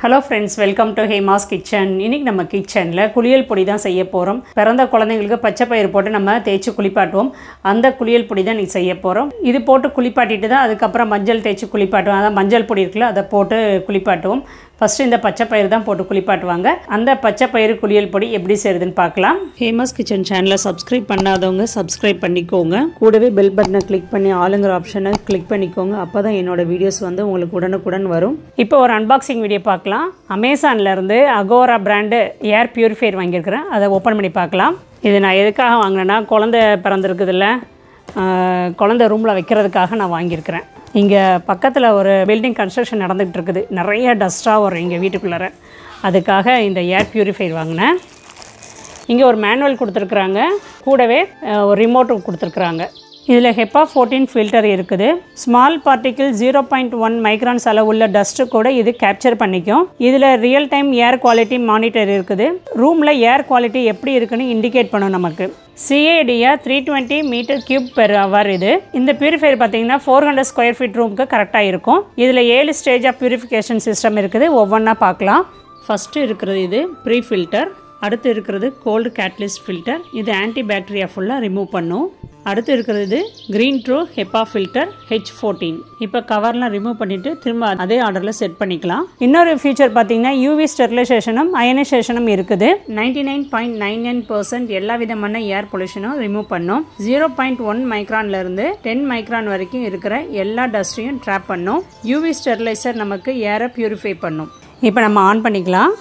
Hello friends welcome to Hema's kitchen இன்னைக்கு நம்ம கிச்சனில் குளியல் பொடி தான் செய்ய போகிறோம் பிறந்த குழந்தைங்களுக்கு பச்சை பயிறு போட்டு நம்ம தேய்ச்சி குளிப்பாட்டுவோம் அந்த குளியல் பொடி தான் இன்னைக்கு செய்ய போகிறோம் இது போட்டு குளிப்பாட்டிட்டு தான் அதுக்கப்புறம் மஞ்சள் தேய்ச்சி குளிப்பாட்டுவோம் அதான் மஞ்சள் பொடி இருக்குல்ல அதை போட்டு குளிப்பாட்டுவோம் ஃபஸ்ட்டு இந்த பச்சை பயிறு தான் போட்டு குளிப்பாட்டுவாங்க அந்த பச்சை பயிறு குளியல் பொடி எப்படி செய்யுதுன்னு பார்க்கலாம் ஹேமாஸ் கிச்சன் சேனலை சப்ஸ்கிரைப் பண்ணாதவங்க சப்ஸ்கிரைப் பண்ணிக்கோங்க கூடவே பெல் பட்டனை கிளிக் பண்ணி ஆளுங்கிற ஆப்ஷனை கிளிக் பண்ணிக்கோங்க அப்போ தான் என்னோட வீடியோஸ் வந்து உங்களுக்கு உடனுக்குடன் வரும் இப்போ ஒரு அன்பாக்சிங் வீடியோ பார்க்கலாம் அமேசான்ல இருந்து அகோரா பிராண்டு ஏர் பியூரிஃபையர் வாங்கியிருக்கிறேன் அதை ஓப்பன் பண்ணி பார்க்கலாம் இது நான் எதுக்காக வாங்கினேன்னா குழந்தை பிறந்திருக்குதுல்ல ஆஹ், குழந்தை ரூமில் வைக்கிறதுக்காக நான் வாங்கியிருக்கிறேன் இங்கே பக்கத்தில் ஒரு பில்டிங் கன்ஸ்ட்ரக்ஷன் நடந்துகிட்டு இருக்குது நிறைய டஸ்ட்டாக வரும் எங்கள் வீட்டுக்குள்ளார அதுக்காக இந்த ஏர் பியூரிஃபையர் வாங்கினேன் இங்கே ஒரு மேனுவல் கொடுத்துருக்குறாங்க கூடவே அஹ், ஒரு ரிமோட்டும் கொடுத்துருக்குறாங்க இதில் ஹெப்பா ஃபோர்டீன் ஃபில்டர் இருக்குது small particle zero point one microns அளவுள்ள டஸ்ட்டு கூட இது கேப்சர் பண்ணிக்கும் இதில் real time air quality monitor இருக்குது ரூமில் ஏர் குவாலிட்டி எப்படி இருக்குன்னு இண்டிகேட் பண்ணும் நமக்கு சிஏடியா three twenty meter cube per hour இது இந்த பியூரிஃபையர் பார்த்தீங்கன்னா ஃபோர் ஹண்ட்ரட் ஸ்கொயர் ஃபீட் ரூமுக்கு கரெக்டாக இருக்கும் இதில் ஏழு ஸ்டேஜ் ஆஃப் பியூரிஃபிகேஷன் சிஸ்டம் இருக்குது ஒவ்வொன்றா பார்க்கலாம் ஃபஸ்ட்டு இருக்கிறது இது ப்ரீ ஃபில்டர் அடுத்து இருக்கிறது கோல்டு கேட்லிஸ்ட் ஃபில்டர் இது ஆன்டி பாக்டீரியா ஃபுல்லாக ரிமூவ் பண்ணும் அடுத்து இருக்கிறது green true HEPA filter H fourteen இப்போ கவர்லாம் ரிமூவ் பண்ணிவிட்டு திரும்ப அதே ஆர்டரில் செட் பண்ணிக்கலாம் இன்னொரு ஃபீச்சர் பார்த்தீங்கன்னா யூவி ஸ்டெர்லைசேஷனும் அயனைசேஷனும் இருக்குது ninety nine point nine nine percent எல்லா விதமான ஏர் பொல்யூஷனும் ரிமூவ் பண்ணும் ஜீரோ பாயிண்ட் ஒன் மைக்ரான்லேருந்து டென் மைக்ரான் வரைக்கும் இருக்கிற எல்லா டஸ்ட்டையும் ட்ராப் பண்ணும் யூவி ஸ்டெர்லைசர் நமக்கு ஏரை பியூரிஃபை பண்ணும் இப்போ நம்ம ஆன் பண்ணிக்கலாம்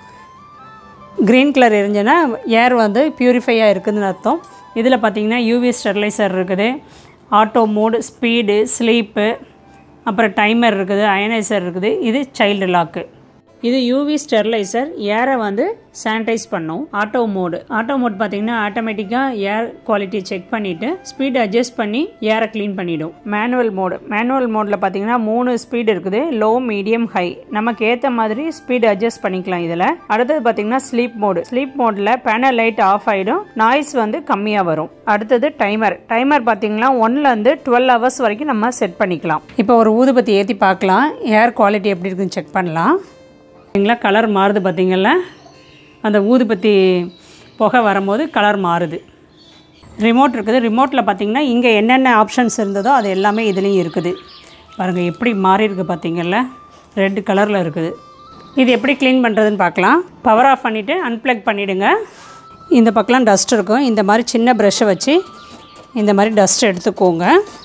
க்ரீன் கலர் எரிஞ்சுன்னா ஏர் வந்து பியூரிஃபையாக இருக்குதுன்னு அர்த்தம் இதில் பார்த்தீங்கன்னா யூவி ஸ்டெர்லைசர் இருக்குது ஆட்டோ மோடு ஸ்பீடு ஸ்லீப்பு அப்புறம் டைமர் இருக்குது அயனைசர் இருக்குது இது சைல்டு லாக்கு இது யூவி ஸ்டெர்லைசர் ஏரை வந்து சானிடைஸ் பண்ணும் ஆட்டோ மோடு ஆட்டோ மோட் பார்த்தீங்கன்னா ஆட்டோமேட்டிக்காக ஏர் குவாலிட்டி செக் பண்ணிவிட்டு ஸ்பீட் அட்ஜஸ்ட் பண்ணி ஏரை க்ளீன் பண்ணிடும் மேனுவல் மோடு மேனுவல் மோடில் பார்த்தீங்கன்னா மூணு ஸ்பீடு இருக்குது லோ மீடியம் ஹை நமக்கு ஏற்ற மாதிரி ஸ்பீடு அட்ஜஸ்ட் பண்ணிக்கலாம் இதில் அடுத்தது பார்த்தீங்கன்னா ஸ்லீப் மோடு ஸ்லீப் மோடில் பேனல் லைட் ஆஃப் ஆகிடும் நாய்ஸ் வந்து கம்மியாக வரும் அடுத்தது டைமர் டைமர் பார்த்தீங்கன்னா ஒன்லேருந்து டுவெல் ஹவர்ஸ் வரைக்கும் நம்ம செட் பண்ணிக்கலாம் இப்போ ஒரு ஊதுபத்தி ஏற்றி பார்க்கலாம் ஏர் குவாலிட்டி எப்படி இருக்குன்னு செக் பண்ணலாம் பார்த்தீங்களா கலர் மாறுது பார்த்தீங்களா அந்த ஊதுபத்தி புகை வரும்போது கலர் மாறுது ரிமோட் இருக்குது ரிமோட்டில் பார்த்தீங்கன்னா இங்கே என்னென்ன ஆப்ஷன்ஸ் இருந்ததோ அது எல்லாமே இதுலேயும் இருக்குது பாருங்கள் எப்படி மாறி இருக்கு பார்த்தீங்கல்ல ரெட் கலரில் இருக்குது இது எப்படி க்ளீன் பண்ணுறதுன்னு பார்க்கலாம் பவர் ஆஃப் பண்ணிவிட்டு அன்ப்ளக் பண்ணிவிடுங்க இந்த பக்கம்லாம் டஸ்ட் இருக்கும் இந்த மாதிரி சின்ன ப்ரெஷ்ஷை வச்சு இந்த மாதிரி டஸ்ட் எடுத்துக்கோங்க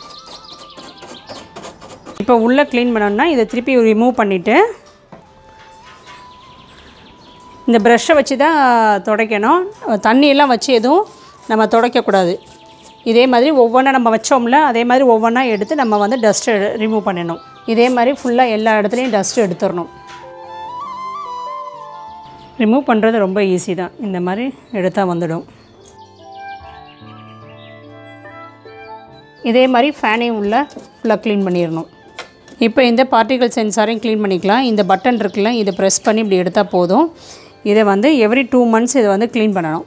இப்போ உள்ளே க்ளீன் பண்ணோன்னா இதை திருப்பி ரிமூவ் பண்ணிவிட்டு இந்த ப்ரஷ்ஷை வச்சு தான் துடைக்கணும் தண்ணியெல்லாம் வச்சு எதுவும் நம்ம துடைக்கக்கூடாது இதே மாதிரி ஒவ்வொன்றா நம்ம வச்சோம்ல அதே மாதிரி ஒவ்வொன்றா எடுத்து நம்ம வந்து டஸ்ட்டு ரிமூவ் பண்ணணும் இதே மாதிரி ஃபுல்லாக எல்லா இடத்துலையும் டஸ்ட்டு எடுத்துடணும் ரிமூவ் பண்ணுறது ரொம்ப ஈஸி தான் இந்த மாதிரி எடுத்தால் வந்துடும் இதே மாதிரி ஃபேனையும் உள்ள ஃபுல்லாக க்ளீன் பண்ணிடணும் இப்போ இந்த பார்ட்டிகல் சென்சாரையும் க்ளீன் பண்ணிக்கலாம் இந்த பட்டன் இருக்குல்ல இதை ப்ரெஸ் பண்ணி இப்படி எடுத்தால் போதும் இதை வந்து எவ்ரி டூ மந்த்ஸ் இதை வந்து க்ளீன் பண்ணணும்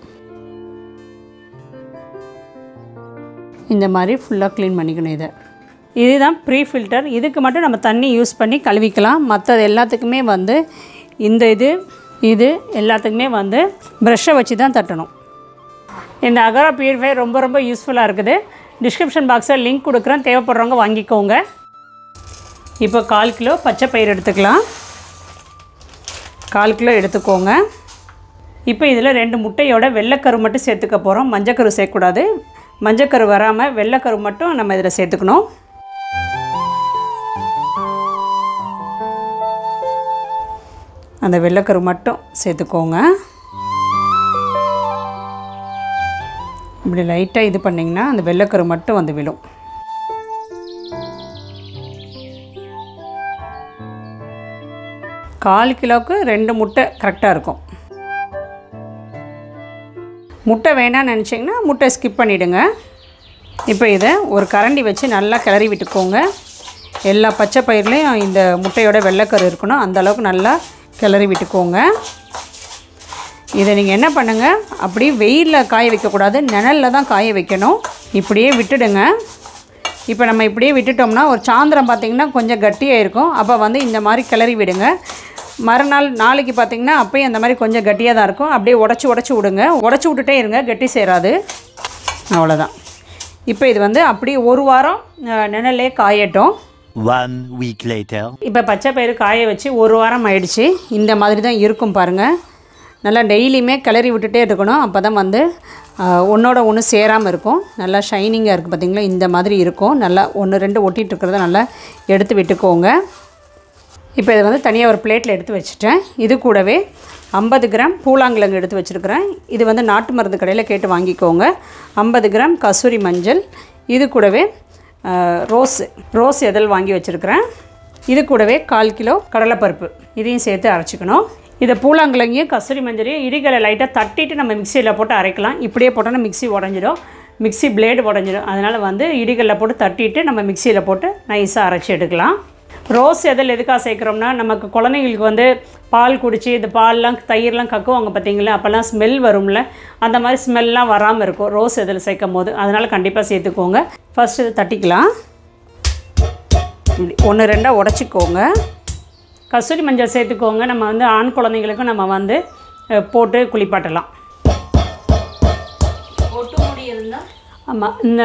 இந்த மாதிரி ஃபுல்லாக க்ளீன் பண்ணிக்கணும் இதை இதுதான் ப்ரீ ஃபில்டர் இதுக்கு மட்டும் நம்ம தண்ணி யூஸ் பண்ணி கழுவிக்கலாம் மற்றது எல்லாத்துக்குமே வந்து இந்த இது இது எல்லாத்துக்குமே வந்து ப்ரெஷ்ஷை வச்சு தான் தட்டணும் இந்த அகரா பியூரிஃபை ரொம்ப ரொம்ப யூஸ்ஃபுல்லாக இருக்குது டிஸ்கிரிப்ஷன் பாக்ஸில் லிங்க் கொடுக்குறேன் தேவைப்படுறவங்க வாங்கிக்கோங்க இப்போ கால் கிலோ பச்சை பயிர் எடுத்துக்கலாம் கால் கிலோ எடுத்துக்கோங்க இப்போ இதில் ரெண்டு முட்டையோட வெள்ளைக்கரு மட்டும் சேர்த்துக்க போகிறோம் மஞ்சக்கரு சேர்க்கக்கூடாது மஞ்சக்கரு வராமல் வெள்ளைக்கரு மட்டும் நம்ம இதில் சேர்த்துக்கணும் அந்த வெள்ளைக்கரு மட்டும் சேர்த்துக்கோங்க இப்படி லைட்டாக இது பண்ணிங்கன்னா அந்த வெள்ளைக்கரு மட்டும் வந்து விழும் கால் கிலோவுக்கு ரெண்டு முட்டை கரெக்டாக இருக்கும் முட்டை வேணாம்னு நினச்சிங்கன்னா முட்டை ஸ்கிப் பண்ணிவிடுங்க இப்போ இதை ஒரு கரண்டி வச்சு நல்லா கிளறி விட்டுக்கோங்க எல்லா பச்சை பயிர்லேயும் இந்த முட்டையோட வெள்ளைக்கரு இருக்கணும் அந்த அளவுக்கு நல்லா கிளறி விட்டுக்கோங்க இதை நீங்கள் என்ன பண்ணுங்கள் அப்படியே வெயிலில் காய வைக்கக்கூடாது நிழலில் தான் காய வைக்கணும் இப்படியே விட்டுடுங்க இப்போ நம்ம இப்படியே விட்டுட்டோம்னா ஒரு சாந்திரம் பார்த்திங்கன்னா கொஞ்சம் கட்டியாக இருக்கும் அப்போ வந்து இந்த மாதிரி கிளறி விடுங்க மறுநாள் நாளைக்கு பார்த்தீங்கன்னா அப்பயும் அந்த மாதிரி கொஞ்சம் கட்டியாக தான் இருக்கும் அப்படியே உடச்சி உடச்சி விடுங்க உடச்சி விட்டுட்டே இருங்க கட்டி சேராது அவ்வளோதான் இப்போ இது வந்து அப்படியே ஒரு வாரம் அஹ், நிழல்லே காயட்டும் One week later. இப்போ பச்சை பயிறு காய வச்சு ஒரு வாரம் ஆயிடுச்சு இந்த மாதிரி தான் இருக்கும் பாருங்கள் நல்லா டெய்லியுமே கிளறி விட்டுட்டே இருக்கணும் அப்போ தான் வந்து ஆஹ், ஒன்றோட ஒன்று சேராமல் இருக்கும் நல்லா ஷைனிங்காக இருக்குது பார்த்தீங்களா இந்த மாதிரி இருக்கும் நல்லா ஒன்று ரெண்டு ஒட்டிகிட்டு இருக்கிறத நல்லா எடுத்து விட்டுக்கோங்க இப்போ இதை வந்து தனியாக ஒரு பிளேட்டில் எடுத்து வச்சுட்டேன் இது கூடவே ஐம்பது கிராம் பூலாங்கிழங்கு எடுத்து வச்சுருக்கிறேன் இது வந்து நாட்டு மருந்து கடையில் கேட்டு வாங்கிக்கோங்க ஐம்பது கிராம் கசூரி மஞ்சள் இது கூடவே ஆஹ், ரோஸ் ரோஸ் எதல் வாங்கி வச்சுருக்கிறேன் இது கூடவே கால் கிலோ கடலைப்பருப்பு இதையும் சேர்த்து அரைச்சிக்கணும் இதை பூலாங்கிழங்கையும் கசூரி மஞ்சளையும் இடிகளை லைட்டாக தட்டிட்டு நம்ம மிக்சியில் போட்டு அரைக்கலாம் இப்படியே போட்டோன்னா மிக்ஸி உடஞ்சிடும் மிக்ஸி பிளேடு உடஞ்சிடும் அதனால் வந்து இடிகளில் போட்டு தட்டிட்டு நம்ம மிக்சியில் போட்டு நைஸாக அரைச்சி எடுக்கலாம் ரோஸ் எதில் எதுக்காக சேர்க்குறோம்னா நமக்கு குழந்தைங்களுக்கு வந்து பால் குடிச்சு இந்த பால்லாம் தயிர்லாம் கக்குவாங்க பார்த்தீங்களா அப்போல்லாம் ஸ்மெல் வரும்ல அந்த மாதிரி ஸ்மெல்லாம் வராமல் இருக்கும் ரோஸ் எதில் சேர்க்கும் போது அதனால் கண்டிப்பாக சேர்த்துக்கோங்க ஃபஸ்ட்டு இது தட்டிக்கலாம் இப்படி ஒன்று ரெண்டாக உடச்சிக்கோங்க கஸ்தூரி மஞ்சள் சேர்த்துக்கோங்க நம்ம வந்து ஆண் குழந்தைங்களுக்கும் நம்ம வந்து அஹ், போட்டு குளிப்பாட்டலாம் ஒட்டு முடி இருந்தா ஆமாம் இந்த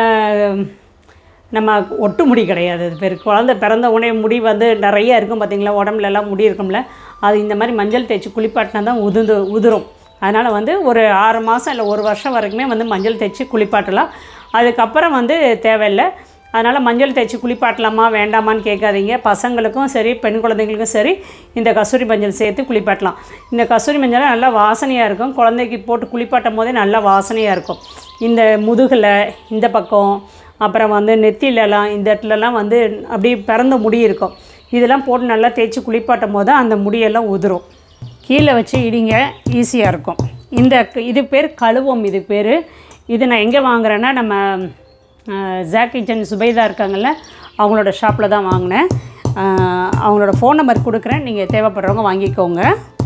நம்ம ஒட்டு முடி கிடையாது அது பேர் குழந்தை பிறந்த உடனே முடி வந்து நிறைய இருக்கும் பார்த்தீங்களா உடம்புல எல்லாம் முடி இருக்கும்ல அது இந்த மாதிரி மஞ்சள் தேய்ச்சி குளிப்பாட்டினா தான் உதிர்ந்து உதிரும் அதனால் வந்து ஒரு ஆறு மாதம் இல்லை ஒரு வருஷம் வரைக்குமே வந்து மஞ்சள் தேய்ச்சி குளிப்பாட்டலாம் அதுக்கப்புறம் வந்து தேவையில்லை அதனால் மஞ்சள் தேய்ச்சி குளிப்பாட்டலாமா வேண்டாமான்னு கேட்காதீங்க பசங்களுக்கும் சரி பெண் குழந்தைங்களுக்கும் சரி இந்த கசூரி மஞ்சள் சேர்த்து குளிப்பாட்டலாம் இந்த கசூரி மஞ்சள் நல்லா வாசனையாக இருக்கும் குழந்தைக்கு போட்டு குளிப்பாட்டும் போதே நல்லா வாசனையாக இருக்கும் இந்த முதுகில் இந்த பக்கம் அப்புறம் வந்து நெத்திலலாம் இந்த இடத்துலலாம் வந்து அப்படியே பிறந்த முடி இருக்கும் இதெல்லாம் போட்டு நல்லா தேய்ச்சி குளிப்பாட்டும் போது அந்த முடியெல்லாம் உதிரும் கீழே வச்சு இடிங்க ஈஸியாக இருக்கும் இந்த க- இது பேர் கழுவம் இது பேர் இது நான் எங்கே வாங்குறேன்னா நம்ம அஹ், ஜாக் கிச்சன் சுபைதா இருக்காங்கல்ல அவங்களோட ஷாப்பில் தான் வாங்கினேன் அஹ், அவங்களோட ஃபோன் நம்பர் கொடுக்குறேன் நீங்கள் தேவைப்படுறவங்க வாங்கிக்கோங்க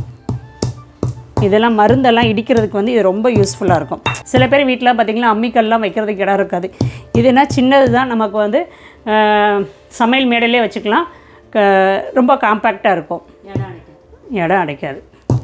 இதெல்லாம் மருந்தெல்லாம் இடிக்கிறதுக்கு வந்து இது ரொம்ப யூஸ்ஃபுல்லாக இருக்கும் சில பேர் வீட்டில் பார்த்திங்கன்னா அம்மிக்கல்லாம் வைக்கிறதுக்கு இடம் இருக்காது இதுனா சின்னது தான் நமக்கு வந்து அஹ், சமையல் மேடையிலே வச்சுக்கலாம் க- ரொம்ப காம்பேக்டாக இருக்கும் இடம் அடைக்கும் இடம் அடைக்காது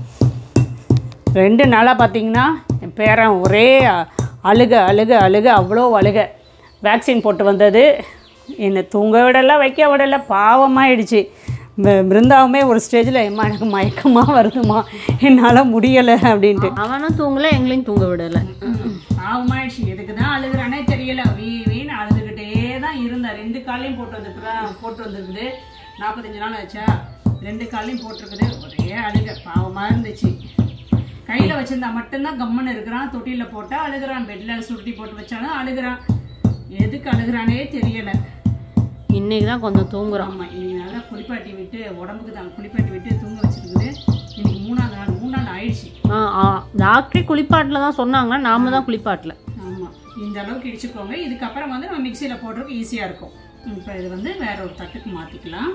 ரெண்டு நாளாக பார்த்தீங்கன்னா என் பேரன் ஒரே அ- அழுக அழுக அழுக அவ்வளோ அழுக வேக்சின் போட்டு வந்தது என்னை தூங்க விடலை வைக்க விடலை பாவமாயிடுச்சு மி- மிருந்தாவுமே ஒரு ஸ்டேஜில் எம்மா எனக்கு மயக்கமாக வருதுமா என்னால் முடியலை அப்படின்ட்டு அவனும் தூங்கல எங்களையும் தூங்க விடல பாவமாயிடுச்சு எதுக்கு தான் அழுகுறானே தெரியல வீ வீண் அழுதுகிட்டே தான் இருந்தேன் ரெண்டு காலையும் போட்டு வந்துருக்குறேன் போட்டு வந்திருக்குது நாற்பத்தஞ்சு நாள் ஆச்சா ரெண்டு காலையும் போட்டிருக்குது ஒரே அழுக பாவமாக இருந்துச்சு கையில் வச்சிருந்தா மட்டும்தான் கம்மன் இருக்கிறான் தொட்டியில் போட்டால் அழுகுறான் பெட்டில் சுருட்டி போட்டு வச்சாலும் அழுகுறான் எதுக்கு அழுகுறானே தெரியலை இன்னைக்கு தான் கொஞ்சம் தூங்குறோம் ஆமாம் இன்னைக்கு நல்லா குளிப்பாட்டி விட்டு உடம்புக்கு தான் குளிப்பாட்டி விட்டு தூங்க வச்சிருக்குது இன்னைக்கு மூணாவது நாள் மூணு நாள் ஆயிடுச்சு ஆ ஆ டாக்டரே குளிப்பாட்டில் தான் சொன்னாங்க நாம தான் குளிப்பாட்டல ஆமாம் இந்த அளவுக்கு இடிச்சுக்கோங்க இதுக்கப்புறம் வந்து நம்ம மிக்சியில் போடுறதுக்கு ஈஸியாக இருக்கும் இப்போ இது வந்து வேற ஒரு தட்டுக்கு மாற்றிக்கலாம்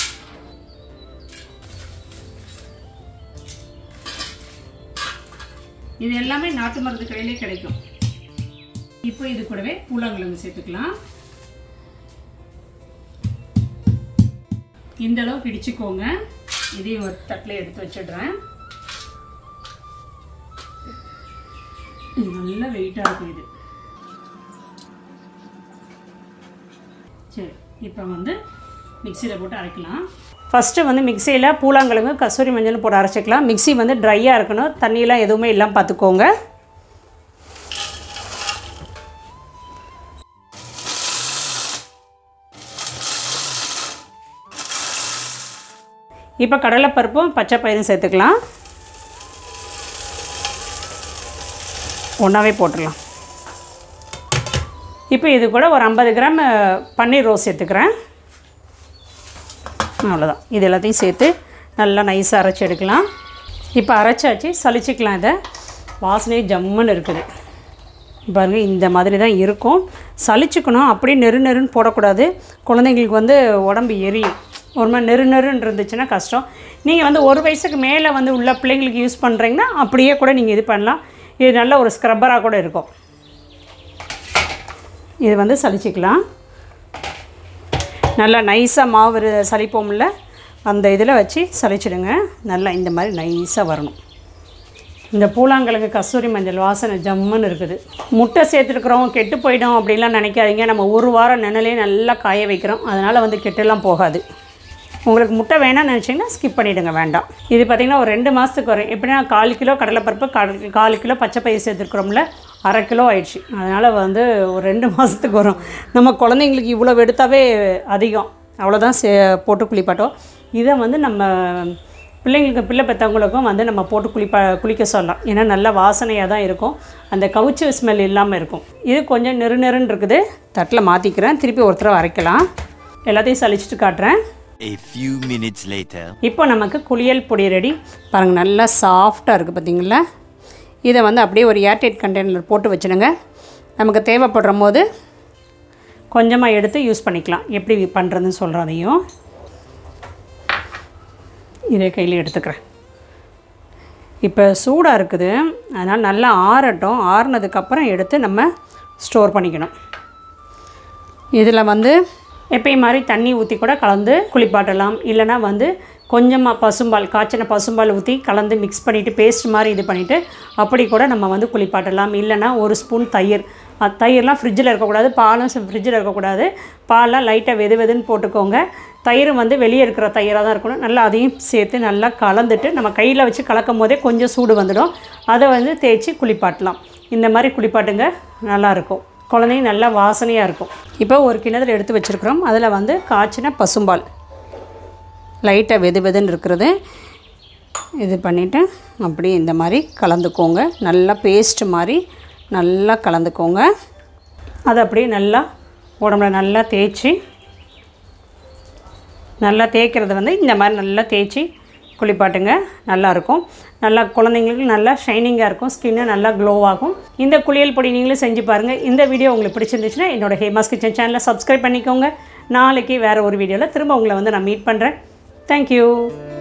இது எல்லாமே நாட்டு மருந்து கடையிலே கிடைக்கும் இப்போ இது கூடவே பூலாங்கிழங்கு சேர்த்துக்கலாம் இந்த அளவுக்கு இடிச்சுக்கோங்க இதையும் ஒரு தட்டில் எடுத்து வச்சிடுறேன் இது நல்ல வெயிட்டாக இருக்கும் இது சரி இப்போ வந்து மிக்சியில் போட்டு அரைக்கலாம் ஃபஸ்ட்டு வந்து மிக்சியில் பூலாங்கிழங்கு கஸ்தூரி மஞ்சள் போட்டு அரைச்சிக்கலாம் மிக்ஸி வந்து ட்ரையாக இருக்கணும் தண்ணியெலாம் எதுவுமே இல்லாமல் பார்த்துக்கோங்க இப்போ கடலைப்பருப்பும் பச்சை பயிரும் சேர்த்துக்கலாம் ஒன்றாவே போட்டுடலாம் இப்போ இது கூட ஒரு ஐம்பது கிராம் அஹ், பன்னீர் ரோஸ் சேர்த்துக்கிறேன் அவ்வளோதான் இது எல்லாத்தையும் சேர்த்து நல்லா நைஸாக அரைச்சி எடுக்கலாம் இப்போ அரைச்சாச்சு சலிச்சிக்கலாம் இதை வாசனை ஜம்முன்னு இருக்குது பாருங்க இந்த மாதிரி தான் இருக்கும் சலிச்சுக்கணும் அப்படியே நெரு நெருன்னு போடக்கூடாது குழந்தைங்களுக்கு வந்து உடம்பு எரியும் ஒரு மாதிரி நெரு நெருன்னு இருந்துச்சுன்னா கஷ்டம் நீங்கள் வந்து ஒரு வயசுக்கு மேலே வந்து உள்ள பிள்ளைங்களுக்கு யூஸ் பண்ணுறீங்கன்னா அப்படியே கூட நீங்கள் இது பண்ணலாம் இது நல்ல ஒரு ஸ்க்ரப்பராக கூட இருக்கும் இது வந்து சலிச்சிக்கலாம் நல்லா நைஸாக மாவு இரு- சலிப்போம்ல அந்த இதில் வச்சு சலிச்சிடுங்க நல்லா இந்த மாதிரி நைஸாக வரணும் இந்த பூலாங்கலுக்கு கஸ்தூரி மஞ்சள் வாசனை ஜம்முன்னு இருக்குது முட்டை சேர்த்துருக்குறோம் கெட்டு போயிடும் அப்படிலாம் நினைக்காதீங்க நம்ம ஒரு வாரம் நிழலே நல்லா காய வைக்கிறோம் அதனால் வந்து கெட்டுலாம் போகாது உங்களுக்கு முட்டை வேணாம்னு நினச்சிங்கன்னா ஸ்கிப் பண்ணிவிடுங்க வேண்டாம் இது பார்த்திங்கன்னா ஒரு ரெண்டு மாதத்துக்கு வரும் எப்படின்னா கால் கிலோ கடலைப்பருப்பு கால் கால் கிலோ பச்சை பயிர் சேர்த்துருக்குறோம்ல அரை கிலோ ஆயிடுச்சு அதனால் வந்து ஒரு ரெண்டு மாதத்துக்கு வரும் நம்ம குழந்தைங்களுக்கு இவ்வளோ எடுத்தாவே அதிகம் அவ்வளோதான் சே போட்டு குளிப்பாட்டோம் இதை வந்து நம்ம பிள்ளைங்களுக்கு பிள்ளை பெற்றவங்களுக்கும் வந்து நம்ம போட்டு குளிப்பா குளிக்க சொல்லலாம் ஏன்னா நல்ல வாசனையாக தான் இருக்கும் அந்த கவுச்சு ஸ்மெல் இல்லாமல் இருக்கும் இது கொஞ்சம் நெரு நெருன்னு இருக்குது தட்டில் மாற்றிக்கிறேன் திருப்பி ஒருத்தர் அரைக்கலாம் எல்லாத்தையும் சலிச்சிட்டு காட்டுறேன் A few minutes later. இப்போ நமக்கு குளியல் பொடி ரெடி பாருங்கள் நல்லா சாஃப்டாக இருக்குது பார்த்தீங்களா இதை வந்து அப்படியே ஒரு ஏர்டைட் கண்டெய்னர் போட்டு வச்சுடுங்க நமக்கு தேவைப்படுற போது கொஞ்சமாக எடுத்து யூஸ் பண்ணிக்கலாம் எப்படி பண்ணுறதுன்னு சொல்கிறேன் அதையும் இதே கையில் எடுத்துக்கிறேன் இப்போ சூடாக இருக்குது அதனால் நல்லா ஆறட்டும் ஆறுனதுக்கப்புறம் எடுத்து நம்ம ஸ்டோர் பண்ணிக்கணும் இதில் வந்து எப்பயும் மாதிரி தண்ணி ஊற்றி கூட கலந்து குளிப்பாட்டலாம் இல்லைனா வந்து கொஞ்சமாக பசும்பால் காய்ச்சின பசும்பால் ஊற்றி கலந்து மிக்ஸ் பண்ணிவிட்டு பேஸ்ட் மாதிரி இது பண்ணிவிட்டு அப்படி கூட நம்ம வந்து குளிப்பாட்டலாம் இல்லைனா ஒரு ஸ்பூன் தயிர் அஹ் தயிர்லாம் ஃப்ரிட்ஜில் இருக்கக்கூடாது பாலும் ஃப்ரிட்ஜில் இருக்கக்கூடாது பால்லாம் லைட்டாக வெது வெதுன்னு போட்டுக்கோங்க தயிர் வந்து வெளியே இருக்கிற தயிராக தான் இருக்கணும் நல்லா அதையும் சேர்த்து நல்லா கலந்துட்டு நம்ம கையில் வச்சு கலக்கும் போதே கொஞ்சம் சூடு வந்துடும் அதை வந்து தேய்ச்சி குளிப்பாட்டலாம் இந்த மாதிரி குளிப்பாட்டுங்க நல்லாயிருக்கும் குழந்தைங்க நல்லா வாசனையாக இருக்கும் இப்போ ஒரு கிணத்துல எடுத்து வச்சுருக்குறோம் அதில் வந்து காய்ச்சின பசும்பால் லைட்டாக வெது வெதுன்னு இருக்கிறது இது பண்ணிவிட்டு அப்படியே இந்த மாதிரி கலந்துக்கோங்க நல்லா பேஸ்ட் மாதிரி நல்லா கலந்துக்கோங்க அதை அப்படியே நல்லா உடம்புல நல்லா தேய்ச்சி நல்லா தேய்க்கிறது வந்து இந்த மாதிரி நல்லா தேய்ச்சி குளிப்பாட்டுங்க நல்லாயிருக்கும் நல்லா குழந்தைங்களுக்கு நல்லா ஷைனிங்காக இருக்கும் ஸ்கின்னு நல்லா க்ளோ ஆகும் இந்த குளியல் பொடி நீங்களும் செஞ்சு பாருங்கள் இந்த வீடியோ உங்களுக்கு பிடிச்சிருந்துச்சுன்னா என்னோட ஹேமாஸ் கிச்சன் சேனலை சப்ஸ்கிரைப் பண்ணிக்கோங்க நாளைக்கு வேறு ஒரு வீடியோவில் திரும்ப உங்களை வந்து நான் மீட் பண்ணுறேன் தேங்க்யூ